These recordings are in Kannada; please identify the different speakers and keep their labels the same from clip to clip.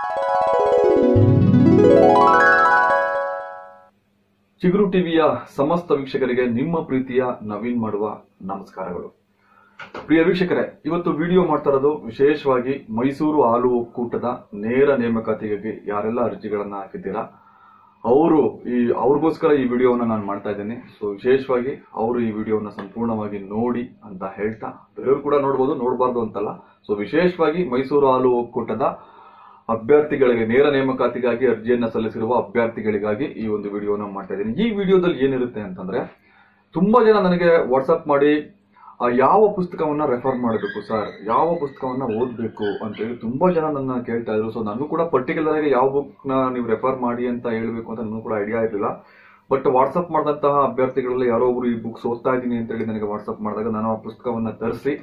Speaker 1: ಚಿಗುರು ಟಿವಿಯ ಸಮಸ್ತ ವೀಕ್ಷಕರಿಗೆ ನಿಮ್ಮ ಪ್ರೀತಿಯ ನವೀನ್ ಮಾಡುವ ನಮಸ್ಕಾರಗಳು ಪ್ರಿಯ ವೀಕ್ಷಕರೇ ಇವತ್ತು ವಿಡಿಯೋ ಮಾಡ್ತಾ ಇರೋದು ವಿಶೇಷವಾಗಿ ಮೈಸೂರು ಹಾಲು ಒಕ್ಕೂಟದ ನೇರ ನೇಮಕಾತಿಗಾಗಿ ಯಾರೆಲ್ಲ ಅರ್ಜಿಗಳನ್ನ ಹಾಕಿದ್ದೀರಾ ಅವರು ಈ ಅವ್ರಿಗೋಸ್ಕರ ಈ ವಿಡಿಯೋವನ್ನ ನಾನು ಮಾಡ್ತಾ ಇದ್ದೀನಿ ಸೊ ವಿಶೇಷವಾಗಿ ಅವರು ಈ ವಿಡಿಯೋವನ್ನ ಸಂಪೂರ್ಣವಾಗಿ ನೋಡಿ ಅಂತ ಹೇಳ್ತಾ ಬೇರೆಯವರು ಕೂಡ ನೋಡ್ಬೋದು ನೋಡಬಾರ್ದು ಅಂತಲ್ಲ ಸೊ ವಿಶೇಷವಾಗಿ ಮೈಸೂರು ಹಾಲು ಒಕ್ಕೂಟದ ಅಭ್ಯರ್ಥಿಗಳಿಗೆ ನೇರ ನೇಮಕಾತಿಗಾಗಿ ಅರ್ಜಿಯನ್ನ ಸಲ್ಲಿಸಿರುವ ಅಭ್ಯರ್ಥಿಗಳಿಗಾಗಿ ಈ ಒಂದು ವಿಡಿಯೋನ ಮಾಡ್ತಾ ಇದ್ದೀನಿ ಈ ವಿಡಿಯೋದಲ್ಲಿ ಏನಿರುತ್ತೆ ಅಂತಂದ್ರೆ ತುಂಬಾ ಜನ ನನಗೆ ವಾಟ್ಸಪ್ ಮಾಡಿ ಆ, ಯಾವ ಪುಸ್ತಕವನ್ನ ರೆಫರ್ ಮಾಡಬೇಕು ಸರ್ ಯಾವ ಪುಸ್ತಕವನ್ನ ಓದಬೇಕು ಅಂತ ಹೇಳಿ ತುಂಬಾ ಜನ ನನ್ನ ಕೇಳ್ತಾ ಇದ್ರು ಸೊ ನನಗೂ ಕೂಡ ಪರ್ಟಿಕ್ಯುಲರ್ ಆಗಿ ಯಾವ ಬುಕ್ ನ ನೀವು ರೆಫರ್ ಮಾಡಿ ಅಂತ ಹೇಳ್ಬೇಕು ಅಂತ ನನಗೂ ಕೂಡ ಐಡಿಯಾ ಇರಲಿಲ್ಲ ಬಟ್ ವಾಟ್ಸಪ್ ಮಾಡಿದಂತಹ ಅಭ್ಯರ್ಥಿಗಳಲ್ಲಿ ಯಾರೋ ಒಬ್ರು ಈ ಬುಕ್ಸ್ ಓದ್ತಾ ಇದ್ದೀನಿ ಅಂತ ಹೇಳಿ ನನಗೆ ವಾಟ್ಸಪ್ ಮಾಡಿದಾಗ ನಾನು ಆ ಪುಸ್ತಕವನ್ನ ತರಿಸಿ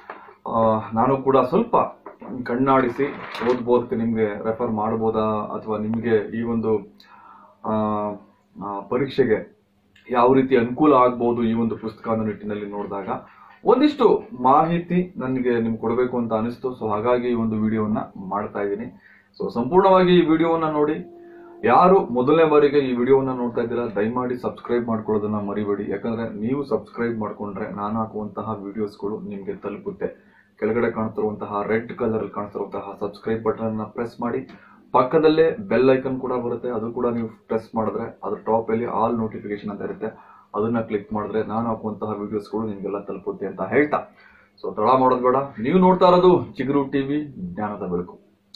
Speaker 1: ನಾನು ಕೂಡ ಸ್ವಲ್ಪ ಕಣ್ಣಾಡಿಸಿ ಓದ್ಬೋದಕ್ಕೆ ನಿಮ್ಗೆ ರೆಫರ್ ಮಾಡ್ಬೋದಾ ಅಥವಾ ನಿಮ್ಗೆ ಈ ಒಂದು ಆ, ಆ, ಪರೀಕ್ಷೆಗೆ ಯಾವ ರೀತಿ ಅನುಕೂಲ ಆಗ್ಬೋದು ಈ ಒಂದು ಪುಸ್ತಕ ಅನ್ನೋ ನಿಟ್ಟಿನಲ್ಲಿ ನೋಡಿದಾಗ ಒಂದಿಷ್ಟು ಮಾಹಿತಿ ನನಗೆ ನಿಮ್ಗೆ ಕೊಡಬೇಕು ಅಂತ ಅನಿಸ್ತು ಸೊ ಹಾಗಾಗಿ ಈ ಒಂದು ವಿಡಿಯೋವನ್ನ ಮಾಡ್ತಾ ಇದ್ದೀನಿ ಸೊ ಸಂಪೂರ್ಣವಾಗಿ ಈ ವಿಡಿಯೋವನ್ನ ನೋಡಿ ಯಾರು ಮೊದಲನೇ ಬಾರಿಗೆ ಈ ವಿಡಿಯೋವನ್ನ ನೋಡ್ತಾ ಇದ್ದೀರಾ ದಯಮಾಡಿ ಸಬ್ಸ್ಕ್ರೈಬ್ ಮಾಡ್ಕೊಳ್ಳೋದನ್ನ ಮರಿಬೇಡಿ ಯಾಕಂದ್ರೆ ನೀವು ಸಬ್ಸ್ಕ್ರೈಬ್ ಮಾಡ್ಕೊಂಡ್ರೆ ನಾನು ಹಾಕುವಂತಹ ವಿಡಿಯೋಸ್ಗಳು ನಿಮ್ಗೆ ತಲುಪುತ್ತೆ ಕೆಳಗಡೆ ಕಾಣ್ತಿರುವಂತಹ ರೆಡ್ ಕಲರ್ ಅಲ್ಲಿ ಕಾಣ್ತಿರುವಂತಹ ಸಬ್ಸ್ಕ್ರೈಬ್ ಬಟನ್ ಅನ್ನ ಪ್ರೆಸ್ ಮಾಡಿ ಪಕ್ಕದಲ್ಲೇ ಬೆಲ್ ಐಕನ್ ಕೂಡ ಬರುತ್ತೆ ಅದು ಕೂಡ ನೀವು ಪ್ರೆಸ್ ಮಾಡಿದ್ರೆ ಅದ್ರ ಟಾಪ್ ಅಲ್ಲಿ ಆಲ್ ನೋಟಿಫಿಕೇಶನ್ ಅಂತ ಇರುತ್ತೆ ಅದನ್ನ ಕ್ಲಿಕ್ ಮಾಡಿದ್ರೆ ನಾನು ಹಾಕುವಂತಹ ವಿಡಿಯೋಸ್ಗಳು ನಿಮ್ಗೆಲ್ಲ ತಲುಪುತ್ತೆ ಅಂತ ಹೇಳ್ತಾ ಸೊ ತಡ ಮಾಡೋದು ಬೇಡ ನೀವು ನೋಡ್ತಾ ಇರೋದು ಚಿಗುರು ಟಿವಿ ಜ್ಞಾನದ ಬೆಳಕು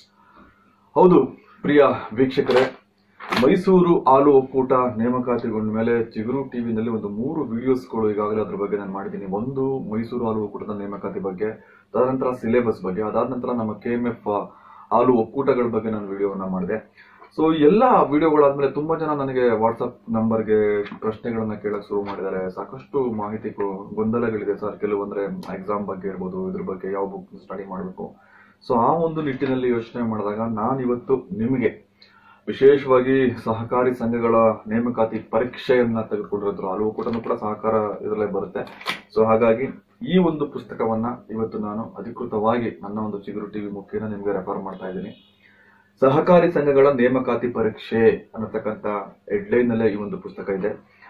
Speaker 1: ಹೌದು ಪ್ರಿಯ ವೀಕ್ಷಕರೇ ಮೈಸೂರು ಹಾಲು ಒಕ್ಕೂಟ ನೇಮಕಾತಿಗೊಂಡ ಮೇಲೆ ಚಿಗುರು ಟಿವಿನಲ್ಲಿ ಒಂದು ಮೂರು ವಿಡಿಯೋಸ್ಗಳು ಈಗಾಗಲೇ ಅದ್ರ ಬಗ್ಗೆ ನಾನು ಮಾಡಿದ್ದೀನಿ ಒಂದು ಮೈಸೂರು ಹಾಲು ಒಕ್ಕೂಟದ ನೇಮಕಾತಿ ಬಗ್ಗೆ ತದನಂತರ ಸಿಲೆಬಸ್ ಬಗ್ಗೆ ಅದಾದ ನಂತರ ನಮ್ಮ ಕೆ ಎಂ ಎಫ್ ಹಾಲು ಒಕ್ಕೂಟಗಳ ಬಗ್ಗೆ ನಾನು ವಿಡಿಯೋವನ್ನ ಮಾಡಿದೆ ಸೊ ಎಲ್ಲ ವಿಡಿಯೋಗಳಾದ್ಮೇಲೆ ತುಂಬಾ ಜನ ನನಗೆ ವಾಟ್ಸಪ್ ನಂಬರ್ಗೆ ಪ್ರಶ್ನೆಗಳನ್ನ ಕೇಳಕ್ ಶುರು ಮಾಡಿದ್ದಾರೆ ಸಾಕಷ್ಟು ಮಾಹಿತಿ ಗೊ- ಗೊಂದಲಗಳಿದೆ ಸರ್ ಕೆಲವೊಂದ್ರೆ ಎಕ್ಸಾಮ್ ಬಗ್ಗೆ ಇರ್ಬೋದು ಇದ್ರ ಬಗ್ಗೆ ಯಾವ ಬುಕ್ ಸ್ಟಡಿ ಮಾಡಬೇಕು ಸೊ ಆ ಒಂದು ನಿಟ್ಟಿನಲ್ಲಿ ಯೋಚನೆ ಮಾಡಿದಾಗ ನಾನು ಇವತ್ತು ನಿಮಗೆ ವಿಶೇಷವಾಗಿ ಸಹಕಾರಿ ಸಂಘಗಳ ನೇಮಕಾತಿ ಪರೀಕ್ಷೆಯನ್ನ ತೆಗೆದುಕೊಂಡಿರೋದ್ರು ಹಲವು ಕೂಟನೂ ಕೂಡ ಸಹಕಾರ ಇದರಲ್ಲೇ ಬರುತ್ತೆ ಸೊ ಹಾಗಾಗಿ ಈ ಒಂದು ಪುಸ್ತಕವನ್ನ ಇವತ್ತು ನಾನು ಅಧಿಕೃತವಾಗಿ ನನ್ನ ಒಂದು ಚಿಗುರು ಟಿವಿ ಮುಖೇನ ನಿಮ್ಗೆ ರೆಫರ್ ಮಾಡ್ತಾ ಇದ್ದೀನಿ ಸಹಕಾರಿ ಸಂಘಗಳ ನೇಮಕಾತಿ ಪರೀಕ್ಷೆ ಅನ್ನತಕ್ಕಂತ ಹೆಡ್ಲೈನ್ ನಲ್ಲೇ ಈ ಒಂದು ಪುಸ್ತಕ ಇದೆ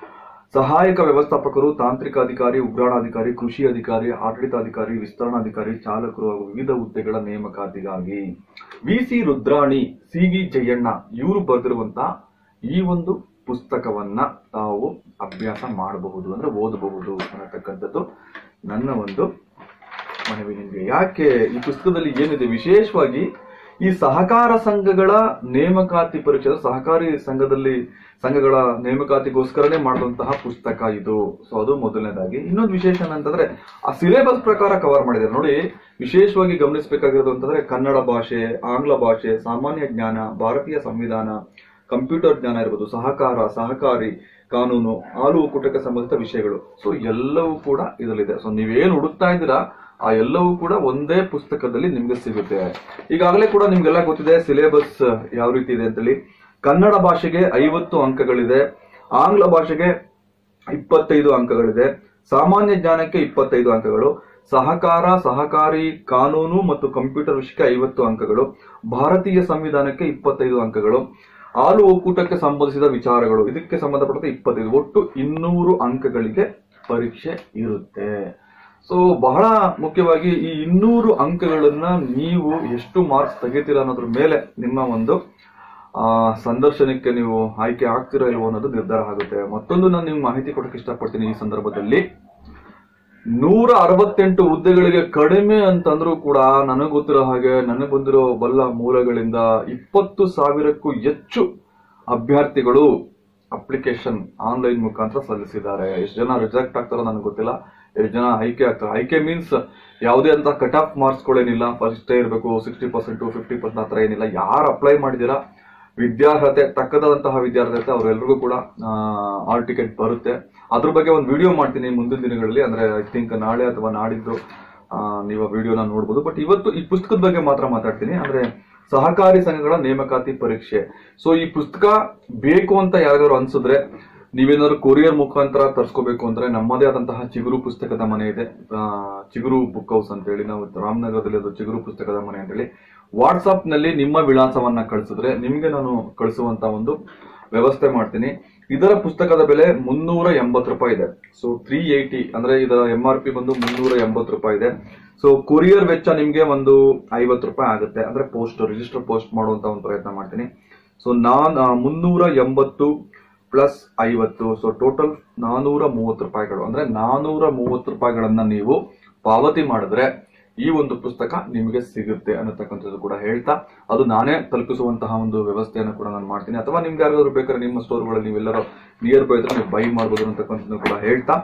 Speaker 1: ಸಹಾಯಕ ವ್ಯವಸ್ಥಾಪಕರು ತಾಂತ್ರಿಕ ಅಧಿಕಾರಿ ಉಗ್ರಾಣಾಧಿಕಾರಿ ಕೃಷಿ ಅಧಿಕಾರಿ ಆಡಳಿತಾಧಿಕಾರಿ ವಿಸ್ತರಣಾಧಿಕಾರಿ ಚಾಲಕರು ಹಾಗೂ ವಿವಿಧ ಹುದ್ದೆಗಳ ನೇಮಕಾತಿಗಾಗಿ V C Rudrani C V Jayanna ಇವರು ಬರೆದಿರುವಂತ ಈ ಒಂದು ಪುಸ್ತಕವನ್ನ ತಾವು ಅಭ್ಯಾಸ ಮಾಡಬಹುದು ಅಂದ್ರೆ ಓದಬಹುದು ಅನ್ನತಕ್ಕಂಥದ್ದು ನನ್ನ ಒಂದು ಮನವಿ ನಿಮ್ಗೆ ಯಾಕೆ ಈ ಪುಸ್ತಕದಲ್ಲಿ ಏನಿದೆ ವಿಶೇಷವಾಗಿ ಈ ಸಹಕಾರ ಸಂಘಗಳ ನೇಮಕಾತಿ ಪರೀಕ್ಷೆ ಅಂದ್ರೆ ಸಹಕಾರಿ ಸಂಘದಲ್ಲಿ ಸಂಘಗಳ ನೇಮಕಾತಿಗೋಸ್ಕರನೇ ಮಾಡಿದಂತಹ ಪುಸ್ತಕ ಇದು ಸೊ ಅದು ಮೊದಲನೇದಾಗಿ ಇನ್ನೊಂದು ವಿಶೇಷ ಅಂತಂದ್ರೆ ಆ ಸಿಲೆಬಸ್ ಪ್ರಕಾರ ಕವರ್ ಮಾಡಿದ್ದಾರೆ ನೋಡಿ ವಿಶೇಷವಾಗಿ ಗಮನಿಸಬೇಕಾಗಿರೋದು ಅಂತಂದ್ರೆ ಕನ್ನಡ ಭಾಷೆ ಆಂಗ್ಲ ಭಾಷೆ ಸಾಮಾನ್ಯ ಜ್ಞಾನ ಭಾರತೀಯ ಸಂವಿಧಾನ ಕಂಪ್ಯೂಟರ್ ಜ್ಞಾನ ಇರ್ಬೋದು ಸಹಕಾರ ಸಹಕಾರಿ ಕಾನೂನು ಹಾಲು ಒಕ್ಕೂಟಕ್ಕೆ ಸಂಬಂಧಿತ ವಿಷಯಗಳು ಸೊ ಎಲ್ಲವೂ ಕೂಡ ಇದರಲ್ಲಿದೆ ಸೊ ನೀವೇನು ಹುಡುಕ್ತಾ ಇದ್ದೀರಾ ಆ ಎಲ್ಲವೂ ಕೂಡ ಒಂದೇ ಪುಸ್ತಕದಲ್ಲಿ ನಿಮ್ಗೆ ಸಿಗುತ್ತೆ ಈಗಾಗಲೇ ಕೂಡ ನಿಮ್ಗೆಲ್ಲ ಗೊತ್ತಿದೆ ಸಿಲೆಬಸ್ ಯಾವ ರೀತಿ ಇದೆ ಅಂತೇಳಿ ಕನ್ನಡ ಭಾಷೆಗೆ ಐವತ್ತು ಅಂಕಗಳಿದೆ ಆಂಗ್ಲ ಭಾಷೆಗೆ ಇಪ್ಪತ್ತೈದು ಅಂಕಗಳಿದೆ ಸಾಮಾನ್ಯ ಜ್ಞಾನಕ್ಕೆ ಇಪ್ಪತ್ತೈದು ಅಂಕಗಳು ಸಹಕಾರ ಸಹಕಾರಿ ಕಾನೂನು ಮತ್ತು ಕಂಪ್ಯೂಟರ್ ವಿಷಯಕ್ಕೆ ಐವತ್ತು ಅಂಕಗಳು ಭಾರತೀಯ ಸಂವಿಧಾನಕ್ಕೆ ಇಪ್ಪತ್ತೈದು ಅಂಕಗಳು ಹಾಲು ಒಕ್ಕೂಟಕ್ಕೆ ಸಂಬಂಧಿಸಿದ ವಿಚಾರಗಳು ಇದಕ್ಕೆ ಸಂಬಂಧಪಟ್ಟಂತೆ ಇಪ್ಪತ್ತೈದು ಒಟ್ಟು ಇನ್ನೂರು ಅಂಕಗಳಿಗೆ ಪರೀಕ್ಷೆ ಇರುತ್ತೆ ಸೊ ಬಹಳ ಮುಖ್ಯವಾಗಿ ಈ ಇನ್ನೂರು ಅಂಕಗಳನ್ನ ನೀವು ಎಷ್ಟು ಮಾರ್ಕ್ಸ್ ತೆಗಿತೀರಾ ಅನ್ನೋದ್ರ ಮೇಲೆ ನಿಮ್ಮ ಒಂದು ಆ, ಸಂದರ್ಶನಕ್ಕೆ ನೀವು ಆಯ್ಕೆ ಆಗ್ತಿರೋ ಇಲ್ವೋ ಅನ್ನೋದು ನಿರ್ಧಾರ ಆಗುತ್ತೆ ಮತ್ತೊಂದು ನಾನು ನಿಮ್ಗೆ ಮಾಹಿತಿ ಕೊಡಕ್ಕೆ ಇಷ್ಟಪಡ್ತೀನಿ ಈ ಸಂದರ್ಭದಲ್ಲಿ ನೂರ ಅರವತ್ತೆಂಟು ಹುದ್ದೆಗಳಿಗೆ ಕಡಿಮೆ ಅಂತಂದ್ರೂ ಕೂಡ ನನಗೆ ಗೊತ್ತಿರೋ ಹಾಗೆ ನನಗೆ ಬಂದಿರೋ ಬಲ್ಲ ಮೂಲಗಳಿಂದ ಇಪ್ಪತ್ತು ಸಾವಿರಕ್ಕೂ ಹೆಚ್ಚು ಅಭ್ಯರ್ಥಿಗಳು ಅಪ್ಲಿಕೇಶನ್ ಆನ್ಲೈನ್ ಮುಖಾಂತರ ಸಲ್ಲಿಸಿದ್ದಾರೆ ಎಷ್ಟು ಜನ ರಿಜೆಕ್ಟ್ ಆಗ್ತಾರೋ ನನಗೆ ಗೊತ್ತಿಲ್ಲ ಎಷ್ಟು ಜನ ಆಯ್ಕೆ ಆಗ್ತಾರೆ ಆಯ್ಕೆ ಮೀನ್ಸ್ ಯಾವುದೇ ಅಂತ ಕಟ್ ಆಫ್ ಮಾರ್ಕ್ಸ್ಗಳೇನಿಲ್ಲ ಫಸ್ಟ್ ಇರಬೇಕು ಸಿಕ್ಸ್ಟಿ ಪರ್ಸೆಂಟ್ ಫಿಫ್ಟಿ ಪರ್ಸೆಂಟ್ ಆ ಥರ ಏನಿಲ್ಲ ಯಾರು ಅಪ್ಲೈ ಮಾಡಿದ್ದೀರಾ ವಿದ್ಯಾರ್ಹತೆ ತಕ್ಕದಾದಂತಹ ವಿದ್ಯಾರ್ಹತೆ ಅವರೆಲ್ಲರಿಗೂ ಕೂಡ ಆಲ್ ಟಿಕೆಟ್ ಬರುತ್ತೆ ಅದ್ರ ಬಗ್ಗೆ ಒಂದು ವಿಡಿಯೋ ಮಾಡ್ತೀನಿ ಮುಂದಿನ ದಿನಗಳಲ್ಲಿ ಅಂದ್ರೆ ಐ ಥಿಂಕ್ ನಾಳೆ ಅಥವಾ ನಾಡಿದ್ದು ಆ, ನೀವು ಆ ವಿಡಿಯೋನ ನೋಡ್ಬೋದು ಬಟ್ ಇವತ್ತು ಈ ಪುಸ್ತಕದ ಬಗ್ಗೆ ಮಾತ್ರ ಮಾತಾಡ್ತೀನಿ ಅಂದ್ರೆ ಸಹಕಾರಿ ಸಂಘಗಳ ನೇಮಕಾತಿ ಪರೀಕ್ಷೆ ಸೊ ಈ ಪುಸ್ತಕ ಬೇಕು ಅಂತ ಯಾರಿಗಾದ್ರು ಅನ್ಸಿದ್ರೆ ನೀವೇನಾದ್ರು ಕೊರಿಯರ್ ಮುಖಾಂತರ ತರ್ಸ್ಕೋಬೇಕು ಅಂದ್ರೆ ನಮ್ಮದೇ ಆದಂತಹ ಚಿಗುರು ಪುಸ್ತಕದ ಮನೆ ಇದೆ ಆ, ಚಿಗುರು ಬುಕ್ ಹೌಸ್ ಅಂತ ಹೇಳಿ ನಾವು ರಾಮನಗರದಲ್ಲಿ ಅದು ಚಿಗುರು ಪುಸ್ತಕದ ಮನೆ ಅಂತ ಹೇಳಿ ವಾಟ್ಸ್ಆಪ್ ನಲ್ಲಿ ನಿಮ್ಮ ವಿಳಾಸವನ್ನ ಕಳಿಸಿದ್ರೆ ನಿಮ್ಗೆ ನಾನು ಕಳಿಸುವಂತ ಒಂದು ವ್ಯವಸ್ಥೆ ಮಾಡ್ತೀನಿ ಇದರ ಪುಸ್ತಕದ ಬೆಲೆ ಮುನ್ನೂರ ಎಂಬತ್ತು ರೂಪಾಯಿ ಇದೆ ಸೊ ತ್ರೀ ಏಯ್ಟಿ ಅಂದ್ರೆ ಇದರ ಎಂ ಆರ್ ಪಿ ಬಂದು ಮುನ್ನೂರ ಎಂಬತ್ತು ರೂಪಾಯಿ ಇದೆ ಸೊ ಕೊರಿಯರ್ ವೆಚ್ಚ ನಿಮ್ಗೆ ಒಂದು ಐವತ್ತು ರೂಪಾಯಿ ಆಗುತ್ತೆ ಅಂದ್ರೆ ಪೋಸ್ಟ್ ರಿಜಿಸ್ಟರ್ ಪೋಸ್ಟ್ ಮಾಡುವಂತ ಒಂದು ಪ್ರಯತ್ನ ಮಾಡ್ತೀನಿ ಸೊ ನಾನ್ ಆ, ಮುನ್ನೂರ ಎಂಬತ್ತು ಪ್ಲಸ್ ಐವತ್ತು ಸೊ ಟೋಟಲ್ ನಾನೂರ ಮೂವತ್ತು ರೂಪಾಯಿಗಳು ಅಂದ್ರೆ ನಾನೂರ ಮೂವತ್ತು ರೂಪಾಯಿಗಳನ್ನ ನೀವು ಪಾವತಿ ಮಾಡಿದ್ರೆ ಈ ಒಂದು ಪುಸ್ತಕ ನಿಮಗೆ ಸಿಗುತ್ತೆ ಅನ್ನತಕ್ಕಂಥದ್ದು ಕೂಡ ಹೇಳ್ತಾ ಅದು ನಾನೇ ತಲುಪಿಸುವಂತಹ ಒಂದು ವ್ಯವಸ್ಥೆಯನ್ನು ಕೂಡ ನಾನು ಮಾಡ್ತೀನಿ ಅಥವಾ ನಿಮ್ಗೆ ಯಾರಾದ್ರೂ ಬೇಕಾದ್ರೆ ನಿಮ್ಮ ಸ್ಟೋರ್ಗಳಲ್ಲಿ ನೀವೆಲ್ಲರೂ ನಿಯರ್ ಬೈ ಇದ್ರೆ ನೀವು ಬೈ ಮಾಡ್ಬೋದು ಅನ್ನತಕ್ಕಂಥದ್ದು ಕೂಡ ಹೇಳ್ತಾ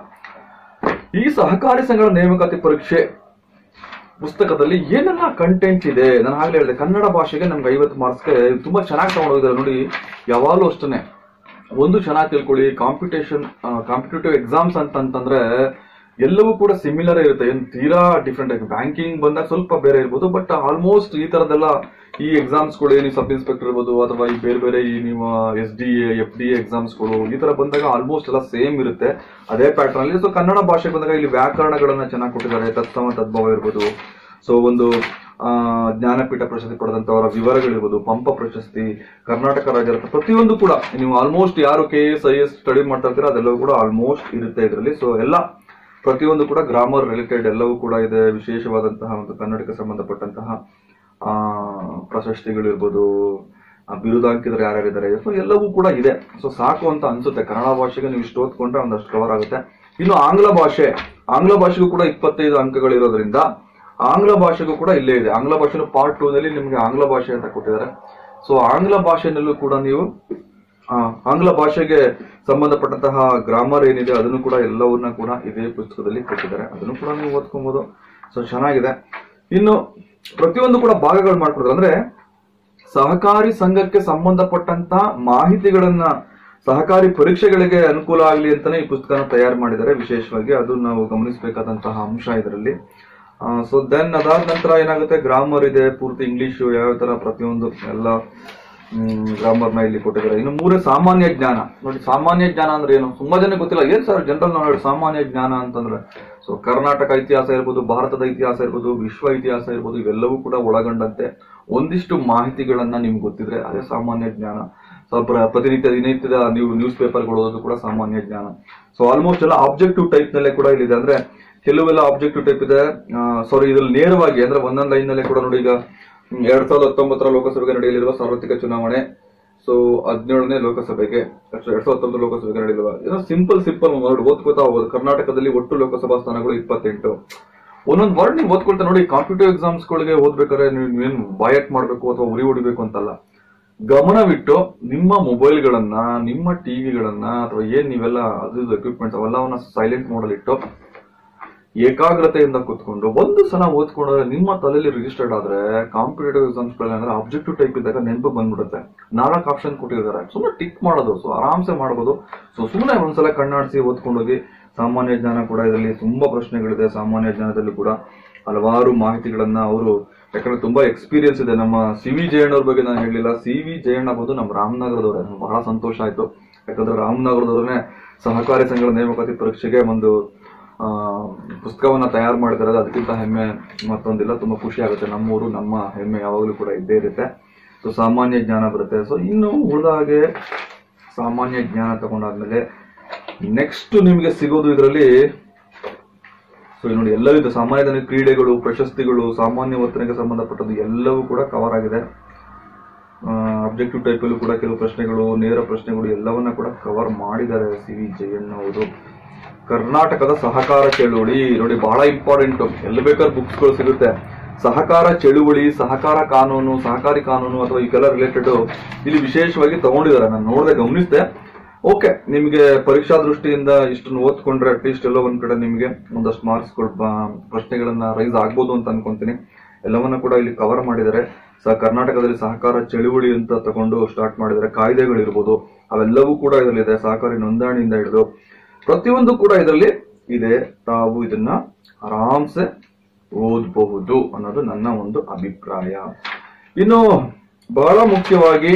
Speaker 1: ಈ ಸಹಕಾರಿ ಸಂಘಗಳ ನೇಮಕಾತಿ ಪರೀಕ್ಷೆ ಪುಸ್ತಕದಲ್ಲಿ ಏನೆಲ್ಲ ಕಂಟೆಂಟ್ ಇದೆ ನಾನು ಆಗ್ಲೇ ಹೇಳಿದೆ ಕನ್ನಡ ಭಾಷೆಗೆ ನಮ್ಗೆ ಐವತ್ತು ಮಾರ್ಕ್ಸ್ಗೆ ತುಂಬಾ ಚೆನ್ನಾಗಿ ತಗೊಂಡೋಗಿದ್ದಾರೆ ನೋಡಿ ಯಾವಾಗಲೂ ಅಷ್ಟೇ ಒಂದು ಚೆನ್ನಾಗಿ ತಿಳ್ಕೊಳ್ಳಿ ಕಾಂಪಿಟೇಷನ್ ಕಾಂಪಿಟೇಟಿವ್ ಎಕ್ಸಾಮ್ಸ್ ಅಂತಂತಂದ್ರೆ ಎಲ್ಲವೂ ಕೂಡ ಸಿಮಿಲರ್ ಇರುತ್ತೆ ಏನು ತೀರಾ ಡಿಫ್ರೆಂಟ್ ಆಗಿ ಬ್ಯಾಂಕಿಂಗ್ ಬಂದಾಗ ಸ್ವಲ್ಪ ಬೇರೆ ಇರ್ಬೋದು ಬಟ್ ಆಲ್ಮೋಸ್ಟ್ ಈ ತರದೆಲ್ಲ ಈ ಎಕ್ಸಾಮ್ಸ್ಗಳು ಏನು ಸಬ್ ಇನ್ಸ್ಪೆಕ್ಟರ್ ಇರ್ಬೋದು ಅಥವಾ ಈ ಬೇರೆ ಬೇರೆ ಈ ನಿಮ್ಮ S D A F D ಎಕ್ಸಾಮ್ಸ್ಗಳು ಈ ತರ ಬಂದಾಗ ಆಲ್ಮೋಸ್ಟ್ ಎಲ್ಲ ಸೇಮ್ ಇರುತ್ತೆ ಅದೇ ಪ್ಯಾಟರ್ನ್ ಅಲ್ಲಿ ಸೊ ಕನ್ನಡ ಭಾಷೆ ಬಂದಾಗ ಇಲ್ಲಿ ವ್ಯಾಕರಣಗಳನ್ನ ಚೆನ್ನಾಗಿ ಕೊಟ್ಟಿದ್ದಾರೆ ತತ್ಸಮ ತದ್ಭವ ಇರ್ಬೋದು ಸೊ ಒಂದು ಆ, ಜ್ಞಾನಪೀಠ ಪ್ರಶಸ್ತಿ ಪಡೆದಂತವರ ವಿವರಗಳಿರ್ಬೋದು ಪಂಪ ಪ್ರಶಸ್ತಿ ಕರ್ನಾಟಕ ರಾಜ್ಯ ರತ್ನ ಪ್ರತಿಯೊಂದು ಕೂಡ ನೀವು ಆಲ್ಮೋಸ್ಟ್ ಯಾರು K S I S study ಮಾಡ್ತಾ ಇರ್ತೀರ ಅದೆಲ್ಲವೂ ಕೂಡ ಆಲ್ಮೋಸ್ಟ್ ಇರುತ್ತೆ ಇದರಲ್ಲಿ ಸೊ ಎಲ್ಲ ಪ್ರತಿಯೊಂದು ಕೂಡ ಗ್ರಾಮರ್ ರಿಲೇಟೆಡ್ ಎಲ್ಲವೂ ಕೂಡ ಇದೆ ವಿಶೇಷವಾದಂತಹ ಒಂದು ಕನ್ನಡಕ್ಕೆ ಸಂಬಂಧಪಟ್ಟಂತಹ ಆ ಪ್ರಶಸ್ತಿಗಳಿರ್ಬೋದು ಆ, ಬಿರುದಾಂಕಿತರು ಯಾರ್ಯಾರಿದ್ದಾರೆ ಸೊ ಎಲ್ಲವೂ ಕೂಡ ಇದೆ ಸೊ ಸಾಕು ಅಂತ ಅನ್ಸುತ್ತೆ ಕನ್ನಡ ಭಾಷೆಗೆ ನೀವು ಇಷ್ಟು ಓದ್ಕೊಂಡ್ರೆ ಒಂದಷ್ಟು ಕವರ್ ಆಗುತ್ತೆ ಇನ್ನು ಆಂಗ್ಲ ಭಾಷೆ ಆಂಗ್ಲ ಭಾಷೆಗೂ ಕೂಡ ಇಪ್ಪತ್ತೈದು ಅಂಕಗಳಿರೋದ್ರಿಂದ ಆಂಗ್ಲ ಭಾಷೆಗೂ ಕೂಡ ಇಲ್ಲೇ ಇದೆ ಆಂಗ್ಲ ಭಾಷೆನು ಪಾರ್ಟ್ ಟೂ ನಲ್ಲಿ ನಿಮಗೆ ಆಂಗ್ಲ ಭಾಷೆ ಅಂತ ಕೊಟ್ಟಿದ್ದಾರೆ ಸೊ ಆಂಗ್ಲ ಭಾಷೆನಲ್ಲೂ ಕೂಡ ನೀವು ಆ, ಆಂಗ್ಲ ಭಾಷೆಗೆ ಸಂಬಂಧಪಟ್ಟಂತಹ ಗ್ರಾಮರ್ ಏನಿದೆ ಅದನ್ನು ಕೂಡ ಎಲ್ಲವನ್ನ ಕೂಡ ಇದೇ ಪುಸ್ತಕದಲ್ಲಿ ಕೊಟ್ಟಿದ್ದಾರೆ ಅದನ್ನು ಕೂಡ ನೀವು ಓದ್ಕೊಬಹುದು ಸೊ ಚೆನ್ನಾಗಿದೆ ಇನ್ನು ಪ್ರತಿಯೊಂದು ಕೂಡ ಭಾಗಗಳು ಮಾಡ್ಕೊಡ್ತಾರೆ ಅಂದ್ರೆ ಸಹಕಾರಿ ಸಂಘಕ್ಕೆ ಸಂಬಂಧಪಟ್ಟಂತ ಮಾಹಿತಿಗಳನ್ನ ಸಹಕಾರಿ ಪರೀಕ್ಷೆಗಳಿಗೆ ಅನುಕೂಲ ಆಗಲಿ ಅಂತಾನೆ ಈ ಪುಸ್ತಕನ ತಯಾರು ಮಾಡಿದ್ದಾರೆ ವಿಶೇಷವಾಗಿ ಅದು ನಾವು ಗಮನಿಸಬೇಕಾದಂತಹ ಅಂಶ ಇದರಲ್ಲಿ ಸೊ ದೆನ್ ಅದಾದ ನಂತರ ಏನಾಗುತ್ತೆ ಗ್ರಾಮರ್ ಇದೆ ಪೂರ್ತಿ ಇಂಗ್ಲಿಷ್ ಯಾವ ತರ ಪ್ರತಿಯೊಂದು ಎಲ್ಲ ಗ್ರಾಮರ್ ನ ಇಲ್ಲಿ ಕೊಟ್ಟಿದ್ದಾರೆ ಇನ್ನು ಮೂರೇ ಸಾಮಾನ್ಯ ಜ್ಞಾನ ನೋಡಿ ಸಾಮಾನ್ಯ ಜ್ಞಾನ ಅಂದ್ರೆ ಏನು ತುಂಬಾ ಜನ ಗೊತ್ತಿಲ್ಲ ಏನ್ ಸರ್ ಜನರಲ್ ನಾಲೆಡ್ಜ್ ಸಾಮಾನ್ಯ ಜ್ಞಾನ ಅಂತಂದ್ರೆ ಸೊ ಕರ್ನಾಟಕ ಇತಿಹಾಸ ಇರ್ಬೋದು ಭಾರತದ ಇತಿಹಾಸ ಇರ್ಬೋದು ವಿಶ್ವ ಇತಿಹಾಸ ಇರ್ಬೋದು ಇವೆಲ್ಲವೂ ಕೂಡ ಒಳಗೊಂಡಂತೆ ಒಂದಿಷ್ಟು ಮಾಹಿತಿಗಳನ್ನ ನಿಮ್ಗೆ ಗೊತ್ತಿದ್ರೆ ಅದೇ ಸಾಮಾನ್ಯ ಜ್ಞಾನ ಸೊ ಪ್ರ- ಪ್ರತಿನಿತ್ಯ ದಿನನಿತ್ಯದ ನೀವು ನ್ಯೂಸ್ ಪೇಪರ್ಗಳು ಓದೋದು ಕೂಡ ಸಾಮಾನ್ಯ ಜ್ಞಾನ ಸೊ ಆಲ್ಮೋಸ್ಟ್ ಎಲ್ಲ ಆಬ್ಜೆಕ್ಟಿವ್ ಟೈಪ್ ನಲ್ಲೇ ಕೂಡ ಇಲ್ಲಿದೆ ಅಂದ್ರೆ ಕೆಲವೆಲ್ಲ ಆಬ್ಜೆಕ್ಟಿವ್ ಟೈಪ್ ಇದೆ ಸಾರಿ ಇದ್ರಲ್ಲಿ ನೇರವಾಗಿ ಅಂದ್ರೆ ಒಂದೊಂದು ಲೈನ್ ನಲ್ಲೇ ಕೂಡ ನೋಡಿ ಈಗ ಹ್ಮ್, ಎರಡ್ ಸಾವಿರದ ಹತ್ತೊಂಬತ್ತರ ಲೋಕಸಭೆಗೆ ನಡೆಯಲಿರುವ ಸಾರ್ವತ್ರಿಕ ಚುನಾವಣೆ ಸೊ ಹದಿನೇಳನೇ ಲೋಕಸಭೆಗೆ ಎರಡ್ ಸಾವಿರದ ಹತ್ತೊಂಬತ್ತು ಲೋಕಸಭೆಗೆ ನಡೆಯಲಿರುವ ಏನೋ ಸಿಂಪಲ್ ಸಿಂಪಲ್ ವರ್ಡ್ ಓದ್ಕೋತಾ ಹೋಗೋದು ಕರ್ನಾಟಕದಲ್ಲಿ ಒಟ್ಟು ಲೋಕಸಭಾ ಸ್ಥಾನಗಳು ಇಪ್ಪತ್ತೆಂಟು ಒಂದೊಂದು ವರ್ಡ್ ನೀವು ಓದ್ಕೊಳ್ತಾ ನೋಡಿ ಕಾಂಪಿಟೇಟಿವ್ ಎಕ್ಸಾಮ್ಸ್ ಗಳಿಗೆ ಓದ್ಬೇಕಾದ್ರೆ ನೀವು ಏನು ಬಾಯಟ್ ಮಾಡ್ಬೇಕು ಅಥವಾ ಉರಿ ಹೊಡಿಬೇಕು ಅಂತಲ್ಲ ಗಮನವಿಟ್ಟು ನಿಮ್ಮ ಮೊಬೈಲ್ಗಳನ್ನ ನಿಮ್ಮ ಟಿವಿಗಳನ್ನ ಅಥವಾ ಏನ್ ನೀವೆಲ್ಲ ಅದು ಎಕ್ವಿಪ್ಮೆಂಟ್ಸ್ ಅವೆಲ್ಲವನ್ನ ಸೈಲೆಂಟ್ ಮೋಡಲ್ ಇಟ್ಟು ಏಕಾಗ್ರತೆಯಿಂದ ಕೂತ್ಕೊಂಡು ಒಂದು ಸಲ ಓದ್ಕೊಂಡ್ರೆ ನಿಮ್ಮ ತಲೆಯಲ್ಲಿ ರಿಜಿಸ್ಟರ್ಡ್ ಆದ್ರೆ ಕಾಂಪಿಟೇಟಿವ್ ಎಕ್ಸಾಮ್ಸ್ ಅಂದ್ರೆ ಆಬ್ಜೆಕ್ಟಿವ್ ಟೈಪ್ ಇದ್ದಾಗ ನೆನಪು ಬಂದ್ಬಿಡುತ್ತೆ ನಾಲ್ಕು ಆಪ್ಷನ್ ಕೊಟ್ಟಿದ್ದಾರೆ ಸುಮ್ಮನೆ ಟಿಕ್ ಮಾಡೋದು ಸೊ ಆರಾಮ್ಸೆ ಮಾಡಬಹುದು ಸೊ ಸುಮ್ಮನೆ ಒಂದ್ಸಲ ಕಣ್ಣಾಡಿಸಿ ಓದ್ಕೊಂಡೋಗಿ ಸಾಮಾನ್ಯ ಜ್ಞಾನ ಕೂಡ ಇದರಲ್ಲಿ ತುಂಬಾ ಪ್ರಶ್ನೆಗಳಿದೆ ಸಾಮಾನ್ಯ ಜ್ಞಾನದಲ್ಲಿ ಕೂಡ ಹಲವಾರು ಮಾಹಿತಿಗಳನ್ನ ಅವರು ಯಾಕಂದ್ರೆ ತುಂಬಾ ಎಕ್ಸ್ಪೀರಿಯನ್ಸ್ ಇದೆ ನಮ್ಮ ಸಿ ವಿ ಜಯಣ್ಣವ್ರ ಬಗ್ಗೆ ನಾನು ಹೇಳಿಲ್ಲ ಸಿ ವಿ ಜಯಣ್ಣ ಬಂದು ನಮ್ಮ ರಾಮನಗರದವ್ರೆ ನಂಗೆ ಬಹಳ ಸಂತೋಷ ಆಯ್ತು ಯಾಕಂದ್ರೆ ರಾಮನಗರದವ್ರನ್ನೇ ಸಹಕಾರಿ ಸಂಘಗಳ ನೇಮಕಾತಿ ಪರೀಕ್ಷೆಗೆ ಒಂದು ಆ, ಪುಸ್ತಕವನ್ನ ತಯಾರು ಮಾಡಿದ್ದಾರೆ ಅದು ಅದಕ್ಕಿಂತ ಹೆಮ್ಮೆ ಮತ್ತೊಂದಿಲ್ಲ ತುಂಬಾ ಖುಷಿ ಆಗುತ್ತೆ ನಮ್ಮೂರು ನಮ್ಮ ಹೆಮ್ಮೆ ಯಾವಾಗಲೂ ಕೂಡ ಇದ್ದೇ ಇರುತ್ತೆ ಸೊ ಸಾಮಾನ್ಯ ಜ್ಞಾನ ಬರುತ್ತೆ ಸೊ ಇನ್ನು ಉಳಿದ ಹಾಗೆ ಸಾಮಾನ್ಯ ಜ್ಞಾನ ತಗೊಂಡಾದ್ಮೇಲೆ ನೆಕ್ಸ್ಟ್ ನಿಮಗೆ ಸಿಗೋದು ಇದರಲ್ಲಿ ಸೊ ನೋಡಿ ಎಲ್ಲವೂ ಇದೆ ಸಾಮಾನ್ಯ ಜ್ಞಾನ ಕ್ರೀಡೆಗಳು ಪ್ರಶಸ್ತಿಗಳು ಸಾಮಾನ್ಯ ವರ್ತನೆಗೆ ಸಂಬಂಧಪಟ್ಟದ್ದು ಎಲ್ಲವೂ ಕೂಡ ಕವರ್ ಆಗಿದೆ ಅಬ್ಜೆಕ್ಟಿವ್ ಟೈಪ್ ಅಲ್ಲೂ ಕೂಡ ಕೆಲವು ಪ್ರಶ್ನೆಗಳು ನೇರ ಪ್ರಶ್ನೆಗಳು ಎಲ್ಲವನ್ನ ಕೂಡ ಕವರ್ ಮಾಡಿದ್ದಾರೆ ಸಿ ವಿ ಜಯಣ್ಣ ಅವರು ಕರ್ನಾಟಕದ ಸಹಕಾರ ಚಳುವಳಿ ನೋಡಿ ಬಹಳ ಇಂಪಾರ್ಟೆಂಟ್ ಎಲ್ಲಿ ಬೇಕಾದ್ರೆ ಬುಕ್ಸ್ ಗಳು ಸಿಗುತ್ತೆ ಸಹಕಾರ ಚಳುವಳಿ ಸಹಕಾರ ಕಾನೂನು ಸಹಕಾರಿ ಕಾನೂನು ಅಥವಾ ಈಗೆಲ್ಲ ರಿಲೇಟೆಡ್ ಇಲ್ಲಿ ವಿಶೇಷವಾಗಿ ತಗೊಂಡಿದ್ದಾರೆ ನಾನು ನೋಡದೆ ಗಮನಿಸಿದೆ ಓಕೆ ನಿಮಗೆ ಪರೀಕ್ಷಾ ದೃಷ್ಟಿಯಿಂದ ಇಷ್ಟನ್ನು ಓದ್ಕೊಂಡ್ರೆ ಅಟ್ಲೀಸ್ಟ್ ಎಲ್ಲೋ ಒಂದ್ ಕಡೆ ನಿಮಗೆ ಒಂದಷ್ಟು ಮಾರ್ಕ್ಸ್ ಪ್ರಶ್ನೆಗಳನ್ನ ರೈಸ್ ಆಗ್ಬೋದು ಅಂತ ಅನ್ಕೊಂತೀನಿ ಎಲ್ಲವನ್ನ ಕೂಡ ಇಲ್ಲಿ ಕವರ್ ಮಾಡಿದ್ದಾರೆ ಸ ಕರ್ನಾಟಕದಲ್ಲಿ ಸಹಕಾರ ಚಳುವಳಿ ಅಂತ ತಗೊಂಡು ಸ್ಟಾರ್ಟ್ ಮಾಡಿದ್ದಾರೆ ಕಾಯ್ದೆಗಳಿರ್ಬೋದು ಅವೆಲ್ಲವೂ ಕೂಡ ಇದರಲ್ಲಿದೆ ಸಹಕಾರಿ ನೋಂದಣಿಯಿಂದ ಹಿಡಿದು ಪ್ರತಿಯೊಂದು ಕೂಡ ಇದರಲ್ಲಿ ಇದೆ ತಾವು ಇದನ್ನ ಆರಾಮ್ಸೆ ಓದಬಹುದು ಅನ್ನೋದು ನನ್ನ ಒಂದು ಅಭಿಪ್ರಾಯ ಇನ್ನು ಬಹಳ ಮುಖ್ಯವಾಗಿ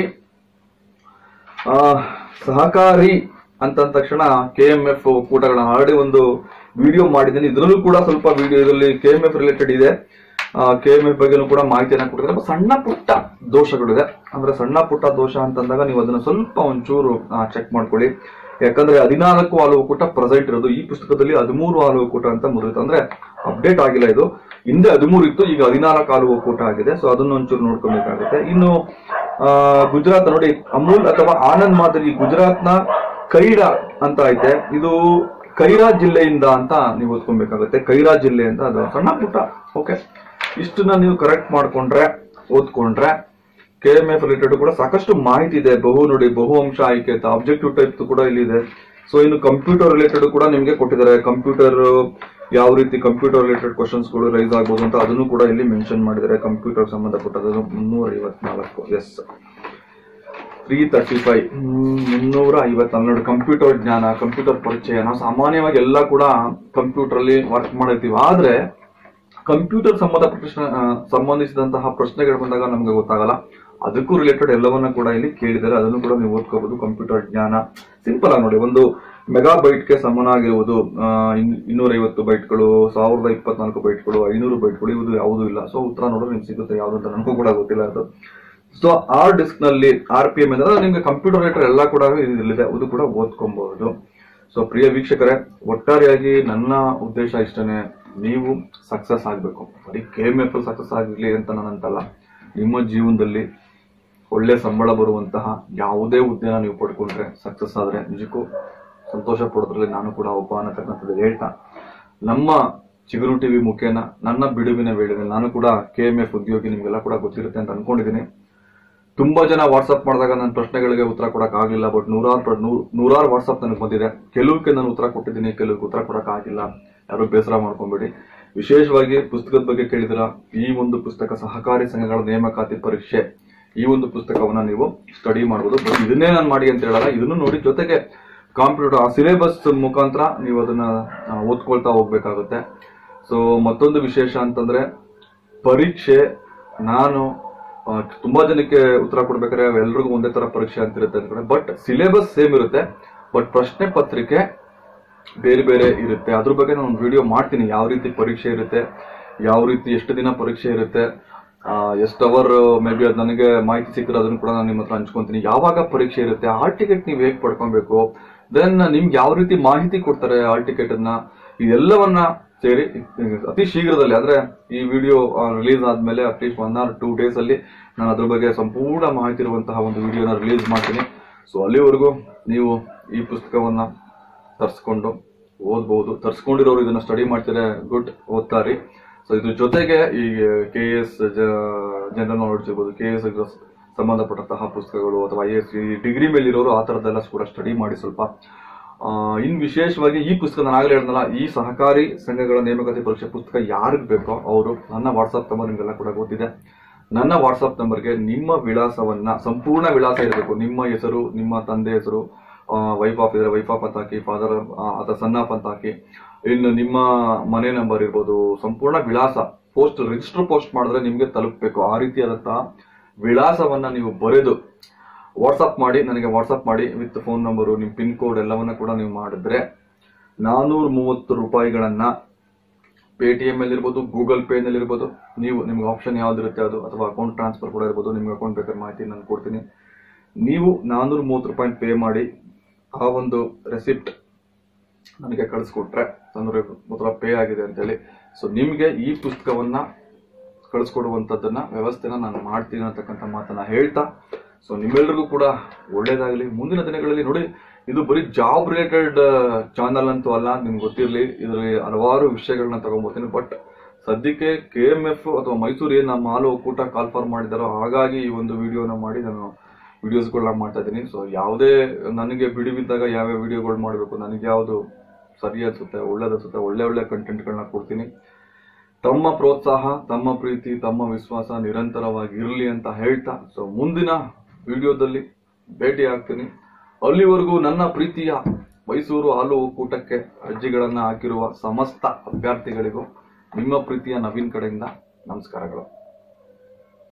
Speaker 1: ಆ, ಸಹಕಾರಿ ಅಂತ ಅಂದ ತಕ್ಷಣ ಕೆ ಎಂ ಎಫ್ ಒಕ್ಕೂಟಗಳನ್ನ ಆಲ್ರೆಡಿ ಒಂದು ವಿಡಿಯೋ ಮಾಡಿದ್ದೀನಿ ಇದರಲ್ಲೂ ಕೂಡ ಸ್ವಲ್ಪ ವಿಡಿಯೋ ಇದರಲ್ಲಿ ಕೆ ಎಂ ಎಫ್ ರಿಲೇಟೆಡ್ ಇದೆ ಕೆ ಎಂ ಎಫ್ ಬಗ್ಗೆನೂ ಕೂಡ ಮಾಹಿತಿಯನ್ನ ಕೊಟ್ಟಿದ್ದಾರೆ ಬಟ್ ಸಣ್ಣ ಪುಟ್ಟ ದೋಷಗಳಿದೆ ಅಂದ್ರೆ ಸಣ್ಣ ಪುಟ್ಟ ದೋಷ ಅಂತಂದಾಗ ನೀವು ಅದನ್ನ ಸ್ವಲ್ಪ ಒಂಚೂರು ಚೆಕ್ ಮಾಡ್ಕೊಳ್ಳಿ ಯಾಕಂದ್ರೆ ಹದಿನಾಲ್ಕು ಹಾಲು ಒಕ್ಕೂಟ ಪ್ರೆಸೆಂಟ್ ಇರೋದು ಈ ಪುಸ್ತಕದಲ್ಲಿ ಹದಿಮೂರು ಹಾಲು ಒಕ್ಕೂಟ ಅಂತ ಮುರಿಯುತ್ತೆ ಅಂದ್ರೆ ಅಪ್ಡೇಟ್ ಆಗಿಲ್ಲ ಇದು ಹಿಂದೆ ಹದಿಮೂರು ಇತ್ತು ಈಗ ಹದಿನಾಲ್ಕು ಹಾಲು ಒಕ್ಕೂಟ ಆಗಿದೆ ಸೊ ಅದನ್ನ ಒಂಚೂರು ನೋಡ್ಕೊಬೇಕಾಗುತ್ತೆ ಇನ್ನು ಆ, ಗುಜರಾತ್ ನೋಡಿ ಅಮೂಲ್ ಅಥವಾ ಆನಂದ್ ಮಾದರಿ ಗುಜರಾತ್ನ ಕೈರಾ ಅಂತ ಐತೆ ಇದು ಕೈರಾ ಜಿಲ್ಲೆಯಿಂದ ಅಂತ ನೀವು ಓದ್ಕೊಬೇಕಾಗುತ್ತೆ ಕೈರಾ ಜಿಲ್ಲೆಯಿಂದ ಅದು ಸಣ್ಣ ಪುಟ್ಟ ಓಕೆ ಇಷ್ಟನ್ನ ನೀವು ಕರೆಕ್ಟ್ ಮಾಡ್ಕೊಂಡ್ರೆ ಓದ್ಕೊಂಡ್ರೆ ಕೆ ಎಂ ಎಫ್ ರಿಲೇಟೆಡ್ ಕೂಡ ಸಾಕಷ್ಟು ಮಾಹಿತಿ ಇದೆ ಬಹು ನೋಡಿ ಬಹು ಅಂಶ ಆಯ್ಕೆ ಅಂತ ಆಬ್ಜೆಕ್ಟಿವ್ ಟೈಪ್ ಕೂಡ ಇಲ್ಲಿದೆ ಸೊ ಇನ್ನು ಕಂಪ್ಯೂಟರ್ ರಿಲೇಟೆಡ್ ಕೂಡ ನಿಮಗೆ ಕೊಟ್ಟಿದ್ದಾರೆ ಕಂಪ್ಯೂಟರ್ ಯಾವ ರೀತಿ ಕಂಪ್ಯೂಟರ್ ರಿಲೇಟೆಡ್ ಕ್ವಶನ್ಸ್ ಗಳು ರೈಸ್ ಆಗ್ಬೋದು ಅಂತ ಅದನ್ನು ಕೂಡ ಇಲ್ಲಿ ಮೆನ್ಷನ್ ಮಾಡಿದ್ದಾರೆ ಕಂಪ್ಯೂಟರ್ ಸಂಬಂಧಪಟ್ಟದ್ದು ಮುನ್ನೂರ ಐವತ್ನಾಲ್ಕು ಎಸ್ ತ್ರೀ ತರ್ಟಿ ಫೈವ್ ಮುನ್ನೂರ ಐವತ್ನಾಲ್ಕು ನೋಡಿ ಕಂಪ್ಯೂಟರ್ ಜ್ಞಾನ ಕಂಪ್ಯೂಟರ್ ಪರಿಚಯ ನಾವು ಸಾಮಾನ್ಯವಾಗಿ ಎಲ್ಲ ಕೂಡ ಕಂಪ್ಯೂಟರ್ ಅಲ್ಲಿ ವರ್ಕ್ ಮಾಡಿರ್ತೀವಿ ಆದ್ರೆ ಕಂಪ್ಯೂಟರ್ ಸಂಬಂಧಪಟ್ಟ ಪ್ರಶ್ನೆ- ಆ, ಸಂಬಂಧಿಸಿದಂತಹ ಪ್ರಶ್ನೆಗಳು ಬಂದಾಗ ನಮ್ಗೆ ಗೊತ್ತಾಗಲ್ಲ ಅದಕ್ಕೂ ರಿಲೇಟೆಡ್ ಎಲ್ಲವನ್ನ ಕೂಡ ಇಲ್ಲಿ ಕೇಳಿದ್ದಾರೆ ಅದನ್ನು ಕೂಡ ನೀವು ಓದ್ಕೋಬಹುದು ಕಂಪ್ಯೂಟರ್ ಜ್ಞಾನ ಸಿಂಪಲ್ ಆಗಿ ನೋಡಿ ಒಂದು ಮೆಗಾ ಗೆ ಸಮನಾಗಿರುವುದು ಆ, ಇನ್- ಇನ್ನೂರೈವತ್ತು ಬೈಟ್ಗಳು ಸಾವಿರದ ಇಪ್ಪತ್ನಾಲ್ಕು ಬೈಟ್ಗಳು ಐನೂರು ಬೈಟ್ಗಳು ಇವುದು ಯಾವುದೂ ಇಲ್ಲ ಸೊ ಉತ್ತರ ನೋಡೋದು ನಿಮ್ಗೆ ಸಿಗುತ್ತೆ ಯಾವ್ದು ಅಂತ ನನಗೂ ಕೂಡ ಗೊತ್ತಿಲ್ಲ ಅದು ಸೊ ಆರ್ ಡಿಸ್ಕ್ ನಲ್ಲಿ ಆರ್ ಪಿ ಎಂ ಅಂದ್ರೆ ನಿಮ್ಗೆ ಕಂಪ್ಯೂಟರ್ ರಿಲೇಟೆಡ್ ಎಲ್ಲ ಕೂಡ ಇಲ್ಲಿದೆ ಅದು ಕೂಡ ಓದ್ಕೊಬಹುದು ಸೊ ಪ್ರಿಯ ವೀಕ್ಷಕರೇ ಒಟ್ಟಾರೆಯಾಗಿ ನನ್ನ ಉದ್ದೇಶ ಇಷ್ಟನೇ ನೀವು ಸಕ್ಸಸ್ ಆಗ್ಬೇಕು ಬರೀ ಕೆ ಎಂ ಎಫ್ ಸಕ್ಸಸ್ ಆಗಿರ್ಲಿ ಅಂತ ನಾನಂತಲ್ಲ ನಿಮ್ಮ ಜೀವನದಲ್ಲಿ ಒಳ್ಳೆ ಸಂಬಳ ಬರುವಂತಹ ಯಾವುದೇ ಹುದ್ದೆನ ನೀವು ಪಡ್ಕೊಂಡ್ರೆ ಸಕ್ಸಸ್ ಆದ್ರೆ ನಿಜಕ್ಕೂ ಸಂತೋಷ ಪಡೋದ್ರಲ್ಲಿ ನಾನು ಕೂಡ ಒಬ್ಬ ಅನ್ನತಕ್ಕಂಥದ್ದು ಹೇಳ್ತಾ ನಮ್ಮ ಚಿಗುರು ಟಿವಿ ಮುಖೇನ ನನ್ನ ಬಿಡುವಿನ ವೇಳೆಯಲ್ಲಿ ನಾನು ಕೂಡ ಕೆ ಎಂ ಎಫ್ ಉದ್ಯೋಗಿ ನಿಮ್ಗೆಲ್ಲ ಕೂಡ ಗೊತ್ತಿರುತ್ತೆ ಅಂತ ಅನ್ಕೊಂಡಿದ್ದೀನಿ ತುಂಬಾ ಜನ ವಾಟ್ಸ್ಆಪ್ ಮಾಡಿದಾಗ ನನ್ನ ಪ್ರಶ್ನೆಗಳಿಗೆ ಉತ್ತರ ಕೊಡಕ್ ಆಗಿಲ್ಲ ಬಟ್ ನೂರಾರು ಪ್ರ- ನೂರ್- ನೂರಾರು ವಾಟ್ಸ್ಆಪ್ ನನಗೆ ಬಂದಿದೆ ಕೆಲವಕ್ಕೆ ನಾನು ಉತ್ತರ ಕೊಟ್ಟಿದ್ದೀನಿ ಕೆಲವಕ್ಕೆ ಉತ್ತರ ಕೊಡಕ್ ಆಗಿಲ್ಲ ಯಾರು ಬೇಸರ ಮಾಡ್ಕೊಂಬೇಡಿ ವಿಶೇಷವಾಗಿ ಪುಸ್ತಕದ ಬಗ್ಗೆ ಕೇಳಿದ್ರ ಈ ಒಂದು ಪುಸ್ತಕ ಸಹಕಾರಿ ಸಂಘಗಳ ನೇಮಕಾತಿ ಪರೀಕ್ಷೆ ಈ ಒಂದು ಪುಸ್ತಕವನ್ನ ನೀವು ಸ್ಟಡಿ ಮಾಡಬಹುದು ಬಟ್ ಇದನ್ನೇ ನಾನು ಮಾಡಿ ಅಂತ ಹೇಳಲ್ಲ ಇದನ್ನು ನೋಡಿ ಜೊತೆಗೆ ಕಾಂಪಿಟೇಟಿವ್ ಆ ಸಿಲೆಬಸ್ ಮುಖಾಂತರ ನೀವು ಅದನ್ನ ಆ, ಓದ್ಕೊಳ್ತಾ ಹೋಗ್ಬೇಕಾಗುತ್ತೆ ಸೊ ಮತ್ತೊಂದು ವಿಶೇಷ ಅಂತಂದ್ರೆ ಪರೀಕ್ಷೆ ನಾನು ಆ, ತುಂಬಾ ಜನಕ್ಕೆ ಉತ್ತರ ಕೊಡ್ಬೇಕಾದ್ರೆ ಎಲ್ರಿಗೂ ಒಂದೇ ತರ ಪರೀಕ್ಷೆ ಅಂತ ಇರುತ್ತೆ ಅನ್ಕೊಂಡೆ ಬಟ್ ಸಿಲೆಬಸ್ ಸೇಮ್ ಇರುತ್ತೆ ಬಟ್ ಪ್ರಶ್ನೆ ಪತ್ರಿಕೆ ಬೇರೆ ಬೇರೆ ಇರುತ್ತೆ ಅದ್ರ ಬಗ್ಗೆ ನಾನು ಒಂದು ವಿಡಿಯೋ ಮಾಡ್ತೀನಿ ಯಾವ ರೀತಿ ಪರೀಕ್ಷೆ ಇರುತ್ತೆ ಯಾವ ರೀತಿ ಎಷ್ಟು ದಿನ ಪರೀಕ್ಷೆ ಇರುತ್ತೆ ಎಷ್ಟು ಅವರ್ ಮೇ ಬಿ ಅದು ನನಗೆ ಮಾಹಿತಿ ಸಿಕ್ಕರೆ ಅದನ್ನು ಕೂಡ ನಾನು ನಿಮ್ಮ ಹತ್ರ ಹಂಚ್ಕೊಂತೀನಿ ಯಾವಾಗ ಪರೀಕ್ಷೆ ಇರುತ್ತೆ ಹಾಲ್ ಟಿಕೆಟ್ ನೀವು ಹೇಗೆ ಪಡ್ಕೊಬೇಕು ದೆನ್ ನಿಮ್ಗೆ ಯಾವ ರೀತಿ ಮಾಹಿತಿ ಕೊಡ್ತಾರೆ ಹಾಲ್ ಟಿಕೆಟ್ ಅನ್ನ ಇದೆಲ್ಲವನ್ನ ಸೇರಿ ಅತಿ ಶೀಘ್ರದಲ್ಲಿ ಅಂದ್ರೆ ಈ ವಿಡಿಯೋ ರಿಲೀಸ್ ಆದ್ಮೇಲೆ at least one or two days ಅಲ್ಲಿ ನಾನು ಅದ್ರ ಬಗ್ಗೆ ಸಂಪೂರ್ಣ ಮಾಹಿತಿ ಇರುವಂತಹ ಒಂದು ವಿಡಿಯೋನ ರಿಲೀಸ್ ಮಾಡ್ತೀನಿ ಸೊ ಅಲ್ಲಿವರೆಗೂ ನೀವು ಈ ಪುಸ್ತಕವನ್ನ ತರಿಸ್ಕೊಂಡು ಓದ್ಬೋದು ತರಿಸ್ಕೊಂಡಿರೋರು ಇದನ್ನ ಸ್ಟಡಿ ಮಾಡ್ತಾರೆ ಗುಡ್ ಓದ್ತಾರಿ ಸೊ ಇದ್ರ ಜೊತೆಗೆ ಈ ಕೆ ಎಸ್ ಜನರಲ್ ನಾಲೆಡ್ಜ್ ಇರ್ಬೋದು ಕೆ ಎಸ್ ಸಂಬಂಧಪಟ್ಟಂತಹ ಪುಸ್ತಕಗಳು ಅಥವಾ ಐ ಎಸ್ ಡಿಗ್ರಿ ಮೇಲೆ ಇರೋರು ಆ ಥರದ್ದೆಲ್ಲ ಕೂಡ ಸ್ಟಡಿ ಮಾಡಿ ಸ್ವಲ್ಪ ಆ, ಇನ್ ವಿಶೇಷವಾಗಿ ಈ ಪುಸ್ತಕ ನಾನು ಆಗಲೇ ಹೇಳಿದ್ನಲ್ಲ ಈ ಸಹಕಾರಿ ಸಂಘಗಳ ನೇಮಕಾತಿ ಪರೀಕ್ಷೆ ಪುಸ್ತಕ ಯಾರಿಗೆ ಬೇಕೋ ಅವರು ನನ್ನ ವಾಟ್ಸ್ಆಪ್ ನಂಬರ್ ನಿಮಗೆಲ್ಲ ಕೂಡ ಗೊತ್ತಿದೆ ನನ್ನ ವಾಟ್ಸ್ಆಪ್ ನಂಬರ್ಗೆ ನಿಮ್ಮ ವಿಳಾಸವನ್ನ ಸಂಪೂರ್ಣ ವಿಳಾಸ ಇರಬೇಕು ನಿಮ್ಮ ಹೆಸರು ನಿಮ್ಮ ತಂದೆ ಹೆಸರು ವೈಫ್ ಆಫ್ ಇದ್ರೆ ವೈಫ್ ಆಫ್ ಅಂತ ಹಾಕಿ ಫಾದರ್ ಅಥವಾ ಸನ್ ಆಫ್ ಅಂತ ಹಾಕಿ ಇನ್ನು ನಿಮ್ಮ ಮನೆ ನಂಬರ್ ಇರ್ಬೋದು ಸಂಪೂರ್ಣ ವಿಳಾಸ ಪೋಸ್ಟ್ ರಿಜಿಸ್ಟರ್ ಪೋಸ್ಟ್ ಮಾಡಿದ್ರೆ ನಿಮ್ಗೆ ತಲುಪಬೇಕು ಆ ರೀತಿಯಾದಂತಹ ವಿಳಾಸವನ್ನ ನೀವು ಬರೆದು ವಾಟ್ಸಪ್ ಮಾಡಿ ನನಗೆ ವಾಟ್ಸಪ್ ಮಾಡಿ ವಿತ್ ಫೋನ್ ನಂಬರು ನಿಮ್ಮ ಪಿನ್ ಕೋಡ್ ಎಲ್ಲವನ್ನ ಕೂಡ ನೀವು ಮಾಡಿದ್ರೆ ನಾನೂರ ಮೂವತ್ತು ರೂಪಾಯಿಗಳನ್ನ ಪೇಟಿಎಂ ಅಲ್ಲಿ ಇರ್ಬೋದು ಗೂಗಲ್ ಪೇ ನಲ್ಲಿ ಇರ್ಬೋದು ನೀವು ನಿಮ್ಗೆ ಆಪ್ಷನ್ ಯಾವ್ದಿರುತ್ತೆ ಅದು ಅಥವಾ ಅಕೌಂಟ್ ಟ್ರಾನ್ಸ್ಫರ್ ಕೂಡ ಇರ್ಬೋದು ನಿಮ್ಗೆ ಅಕೌಂಟ್ ಬೇಕಾದ್ರೆ ಮಾಹಿತಿ ನಾನು ಕೊಡ್ತೀನಿ ನೀವು ನಾನೂರ ಮೂವತ್ತು ರೂಪಾಯಿ ಪೇ ಮಾಡಿ ಆ ಒಂದು ರೆಸಿಪ್ಟ್ ನನಗೆ ಕಳಿಸ್ಕೊಟ್ರೆ ನಾನೂರ ಮೂವತ್ತು ಪೇ ಆಗಿದೆ ಅಂತೇಳಿ ಸೊ ನಿಮಗೆ ಈ ಪುಸ್ತಕವನ್ನ ಕಳಿಸ್ಕೊಡುವಂಥದ್ದನ್ನ ವ್ಯವಸ್ಥೆನ ನಾನು ಮಾಡ್ತೀನಿ ಅಂತಕ್ಕಂಥ ಮಾತನ್ನ ಹೇಳ್ತಾ ಸೊ ನಿಮ್ಮೆಲ್ರಿಗೂ ಕೂಡ ಒಳ್ಳೇದಾಗಲಿ ಮುಂದಿನ ದಿನಗಳಲ್ಲಿ ನೋಡಿ ಇದು ಬರೀ ಜಾಬ್ ರಿಲೇಟೆಡ್ ಚಾನಲ್ ಅಂತೂ ಅಲ್ಲ ನಿಮ್ಗೆ ಗೊತ್ತಿರಲಿ ಇದರಲ್ಲಿ ಹಲವಾರು ವಿಷಯಗಳನ್ನ ತಗೊಂಡ್ಬರ್ತೀನಿ ಬಟ್ ಸದ್ಯಕ್ಕೆ ಕೆ ಎಂ ಎಫ್ ಅಥವಾ ಮೈಸೂರು ಏನು ನಮ್ಮ ಹಾಲು ಒಕ್ಕೂಟ ಕಾಲ್ಫಾರ್ ಮಾಡಿದಾರೋ ಹಾಗಾಗಿ ಈ ಒಂದು ವಿಡಿಯೋನ ಮಾಡಿ ನಾನು ವಿಡಿಯೋಸ್ಗಳನ್ನ ಮಾಡ್ತಾ ಇದ್ದೀನಿ ಸೊ ಯಾವುದೇ ನನಗೆ ಬಿಡುವಿದ್ದಾಗ ಯಾವ್ಯಾವ ವಿಡಿಯೋಗಳು ಮಾಡಬೇಕು ನನಗೆ ಯಾವುದು ಸರಿ ಅನ್ಸುತ್ತೆ ಒಳ್ಳೇದನ್ಸುತ್ತೆ ಒಳ್ಳೆ ಒಳ್ಳೆ ಕಂಟೆಂಟ್ಗಳನ್ನ ಕೊಡ್ತೀನಿ ತಮ್ಮ ಪ್ರೋತ್ಸಾಹ ತಮ್ಮ ಪ್ರೀತಿ ತಮ್ಮ ವಿಶ್ವಾಸ ನಿರಂತರವಾಗಿ ಇರಲಿ ಅಂತ ಹೇಳ್ತಾ ಸೊ ಮುಂದಿನ ವಿಡಿಯೋದಲ್ಲಿ ಭೇಟಿ ಆಗ್ತೀನಿ ಅಲ್ಲಿವರೆಗೂ ನನ್ನ ಪ್ರೀತಿಯ ಮೈಸೂರು ಹಾಲು ಒಕ್ಕೂಟಕ್ಕೆ ಅರ್ಜಿಗಳನ್ನ ಹಾಕಿರುವ ಸಮಸ್ತ ಅಭ್ಯರ್ಥಿಗಳಿಗೂ ನಿಮ್ಮ ಪ್ರೀತಿಯ ನವೀನ್ ಕಡೆಯಿಂದ ನಮಸ್ಕಾರಗಳು